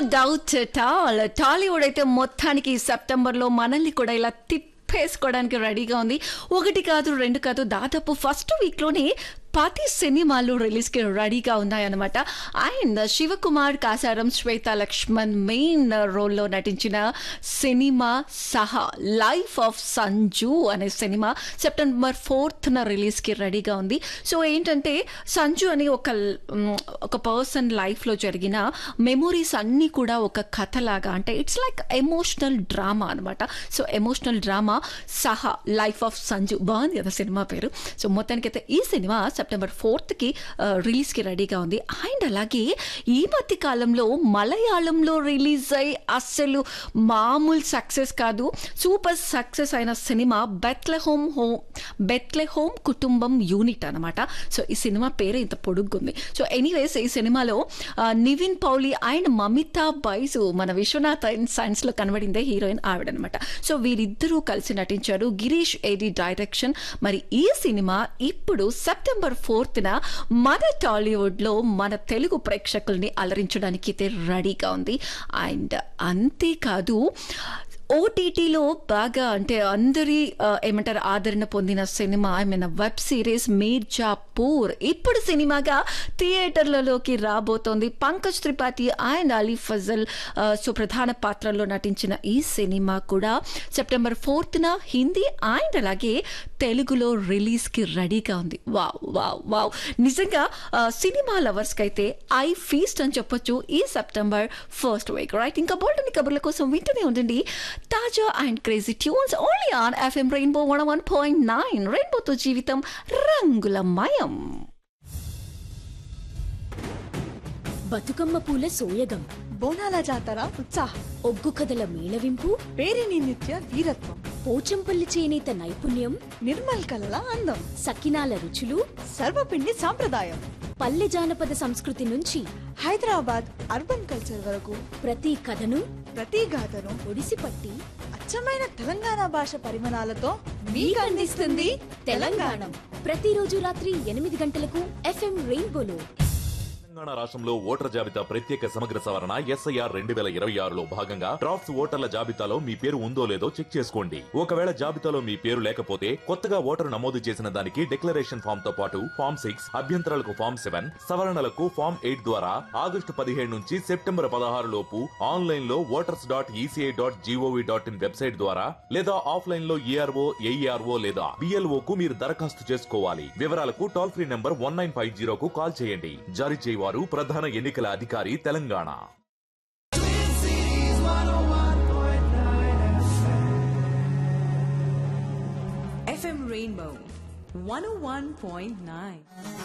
Doubt tall Tollywood అయితే మొత్తానికి September లో మనల్ని కూడా ఇలా తిప్పేసుకోవడానికి రెడీగా ఉంది ఒకటి కాదు రెండు కాదు దాదాపు ఫస్ట్ వీక్ లోనే పది సినిమాలు రిలీజ్ కి రెడీగా ఉన్నాయన్నమాట అండ్ శివకుమార్ కాసారం శ్వేత లక్ష్మణ్ మెయిన్ రోల్లో నటించిన సినిమా సహా లైఫ్ ఆఫ్ సంజు అనే సినిమా సెప్టెంబర్ ఫోర్త్న రిలీజ్కి రెడీగా ఉంది సో ఏంటంటే సంజు అని ఒక మ్, ఒక పర్సన్ లైఫ్లో జరిగిన మెమొరీస్ అన్నీ కూడా ఒక కథలాగా అంటే ఇట్స్ లైక్ ఎమోషనల్ డ్రామా అనమాట సో ఎమోషనల్ డ్రామా సహా లైఫ్ ఆఫ్ సంజు బాగుంది కదా సినిమా పేరు సో మొత్తానికైతే ఈ సినిమా సెప్టెంబర్ ఫోర్త్కి రిలీజ్కి రెడీగా ఉంది అండ్ అలాగే ఈ మధ్య కాలంలో మలయాళంలో రిలీజ్ అయ్యి అస్సలు మామూలు సక్సెస్ కాదు సూపర్ సక్సెస్ అయిన సినిమా బెత్లె హోమ్ హోమ్ బెత్లె హోమ్ కుటుంబం యూనిట్ అనమాట సో ఈ సినిమా పేరు ఇంత పొడుగ్గుంది సో ఎనీవేస్ ఈ సినిమాలో ఆ, నివిన్ పౌలి అండ్ మమితా బైసు మన విశ్వనాథ్ సైన్స్ లో కనబడిందే హీరోయిన్ ఆవిడనమాట సో వీరిద్దరూ కలిసి నటించారు గిరీష్ ఏడి డైరెక్షన్ మరి ఈ సినిమా ఇప్పుడు సెప్టెంబర్ ఫోర్త్న మన టాలీవుడ్ లో మన తెలుగు ప్రేక్షకుల్ని అలరించడానికి అయితే రెడీగా ఉంది అండ్ అంతేకాదు ఓటీటీలో బాగా అంటే అందరి ఆ, ఏమంటారు ఆదరణ పొందిన సినిమా I mean web series Mirzapur ఇప్పుడు సినిమాగా థియేటర్లలోకి రాబోతోంది పంకజ్ త్రిపాఠి అండ్ అలీ ఫజల్ ఆ, సో ప్రధాన పాత్రల్లో నటించిన ఈ సినిమా కూడా సెప్టెంబర్ ఫోర్త్న హిందీ అండ్ అలాగే తెలుగులో రిలీజ్కి రెడీగా ఉంది వావ్ వావ్ వావ్ నిజంగా ఆ, సినిమా లవర్స్కి అయితే ఐ ఫీస్ట్ అని చెప్పొచ్చు ఈ సెప్టెంబర్ ఫస్ట్ వీక్ రైట్ ఇంకా బోల్డని కబుర్ల కోసం వింటూనే ఉండండి తాజా and crazy tunes only on FM rainbow one one point nine రెయిన్బోతో జీవితం రంగులమయం బతుకమ్మ పూల సోయగం బోనాల జాతర ఉత్సాహం ఒగ్గు కథల మేళవింపు పేరిని నిత్య వీరత్వం పోచంపల్లి చేనేత నైపుణ్యం నిర్మల్ కలల అందం సకినాల రుచులు సర్వపిండి సాంప్రదాయం పల్లె జానపద సంస్కృతి నుంచి హైదరాబాద్ అర్బన్ కల్చర్ వరకు ప్రతి కథను ప్రతి గాథను ఒడిసిపట్టి అచ్చమైన తెలంగాణ భాష పరిమాణాలతో మీకు అందిస్తుంది తెలంగాణ ప్రతిరోజు రాత్రి ఎనిమిది గంటలకు ఎఫ్ఎం రెయిన్బోలో తెలంగాణ రాష్ట్రంలో ఓటర్ జాబితా ప్రత్యేక సమగ్ర సవరణ ఎస్ఐఆర్ రెండు వేల ఇరవై ఆరులో భాగంగా డ్రాఫ్ట్స్ ఓటర్ల జాబితాలో మీ పేరు ఉందో లేదో చెక్ చేసుకోండి ఒకవేళ జాబితాలో మీ పేరు లేకపోతే కొత్తగా ఓటరు నమోదు చేసిన దానికి డిక్లరేషన్ ఫామ్ తో పాటు ఫామ్ సిక్స్ అభ్యంతరాలకు ఫామ్ సెవెన్ సవరణలకు ఫామ్ ఎయిట్ ద్వారా ఆగస్టు పదిహేడు నుంచి సెప్టెంబర్ పదహారు లోపు ఆన్లైన్ లో voters dot ECI dot gov dot in website ద్వారా లేదా ఆఫ్లైన్ లో ఏఆర్ఓ ఏఈఆర్ఓ లేదా బిఎల్ఓ కు మీరు దరఖాస్తు చేసుకోవాలి వివరాలకు toll free number one nine five జీరోకు కాల్ చేయండి జారీ చేయవారు ప్రధాన ఎన్నికల అధికారి తెలంగాణ FM Rainbow 101.9.